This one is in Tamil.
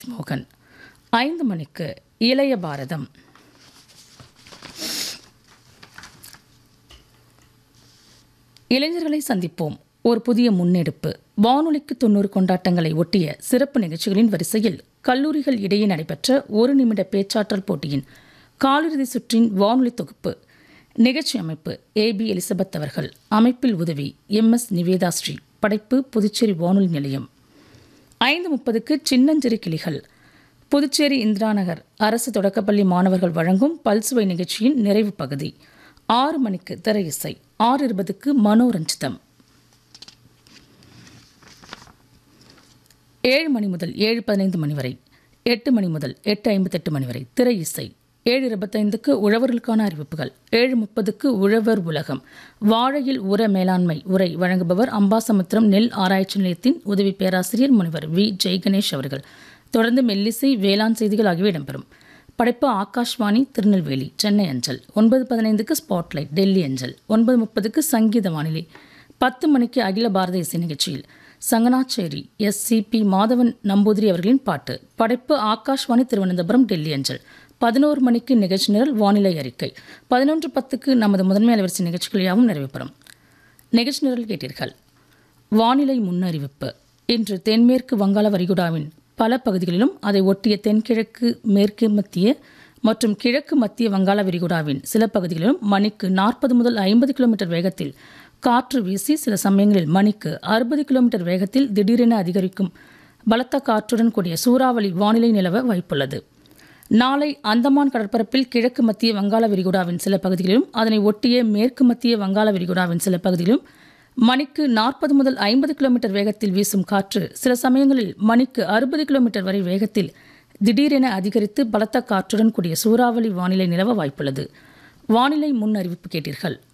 மோகன் ஐந்து மணிக்கு இளைய பாரதம் இளைஞர்களை சந்திப்போம் ஒரு புதிய முன்னெடுப்பு வானொலிக்கு தொண்ணூறு கொண்டாட்டங்களை ஒட்டிய சிறப்பு நிகழ்ச்சிகளின் வரிசையில் கல்லூரிகள் இடையே நடைபெற்ற ஒரு நிமிட பேச்சாற்றல் போட்டியின் காலிறுதி சுற்றின் வானொலி தொகுப்பு நிகழ்ச்சி அமைப்பு ஏ பி எலிசபெத் அவர்கள் அமைப்பில் உதவி எம் எஸ் நிவேதா ஸ்ரீ படைப்பு புதுச்சேரி வானொலி நிலையம் ஐந்து முப்பதுக்கு சின்னஞ்சிறு கிளிகள் புதுச்சேரி இந்திராநகர் அரசு தொடக்கப்பள்ளி மாணவர்கள் வழங்கும் பல்சுவை நிகழ்ச்சியின் நிறைவு பகுதி ஆறு மணிக்கு திரை இசை ஆறு இருபதுக்கு மனோரஞ்சிதம் ஏழு மணி முதல் ஏழு பதினைந்து மணி வரை எட்டு மணி முதல் எட்டு ஐம்பத்தெட்டு மணி வரை திரை இசை ஏழு இருபத்தைந்துக்கு உழவர்களுக்கான அறிவிப்புகள் ஏழு முப்பதுக்கு உழவர் உலகம் வாழையில் உர மேலாண்மை உரை வழங்குபவர் அம்பாசமுத்திரம் நெல் ஆராய்ச்சி நிலையத்தின் உதவி பேராசிரியர் முனைவர் வி ஜெய்கணேஷ் அவர்கள் தொடர்ந்து மெல்லிசை வேளாண் செய்திகள் ஆகியவை இடம்பெறும் படைப்பு ஆகாஷ்வாணி திருநெல்வேலி சென்னை அஞ்சல் ஒன்பது பதினைந்துக்கு ஸ்பாட்லைட் டெல்லி அஞ்சல் ஒன்பது முப்பதுக்கு சங்கீத வானிலை பத்து மணிக்கு அகில பாரத இசை நிகழ்ச்சியில் Changanacherry S C P Madhavan Namboothiri அவர்களின் பாட்டு படைப்பு ஆகாஷ்வாணி திருவனந்தபுரம் டெல்லி அஞ்சல் பதினோரு மணிக்கு நிகழ்ச்சி நிரல் வானிலை அறிக்கை பதினொன்று பத்துக்கு நமது முதன்மை அலைவரிசை நிகழ்ச்சிகள் யாவும் நிறைவு பெறும் நிகழ்ச்சி நிரல் கேட்டீர்கள் வானிலை முன்னறிவிப்பு இன்று தென்மேற்கு வங்காள வரிகுடாவின் பல பகுதிகளிலும் அதை ஒட்டிய தென்கிழக்கு மேற்கு மத்திய மற்றும் கிழக்கு மத்திய வங்காள விரிகுடாவின் சில பகுதிகளிலும் மணிக்கு நாற்பது முதல் ஐம்பது கிலோமீட்டர் வேகத்தில் காற்று வீசி சில சமயங்களில் மணிக்கு அறுபது கிலோமீட்டர் வேகத்தில் திடீரென அதிகரிக்கும் பலத்த காற்றுடன் கூடிய சூறாவளி வானிலை நிலவ வாய்ப்புள்ளது நாளை அந்தமான் கடற்பரப்பில் கிழக்கு மத்திய வங்காள விரிகுடாவின் சில பகுதிகளிலும் அதனை ஒட்டிய மேற்கு மத்திய வங்காள விரிகுடாவின் சில பகுதிகளிலும் மணிக்கு நாற்பது முதல் ஐம்பது கிலோமீட்டர் வேகத்தில் வீசும் காற்று சில சமயங்களில் மணிக்கு அறுபது கிலோமீட்டர் வரை வேகத்தில் திடீரென அதிகரித்து பலத்த காற்றுடன் கூடிய சூறாவளி வானிலை நிலவ வாய்ப்புள்ளது வானிலை முன் அறிவிப்பு கேட்டீர்கள்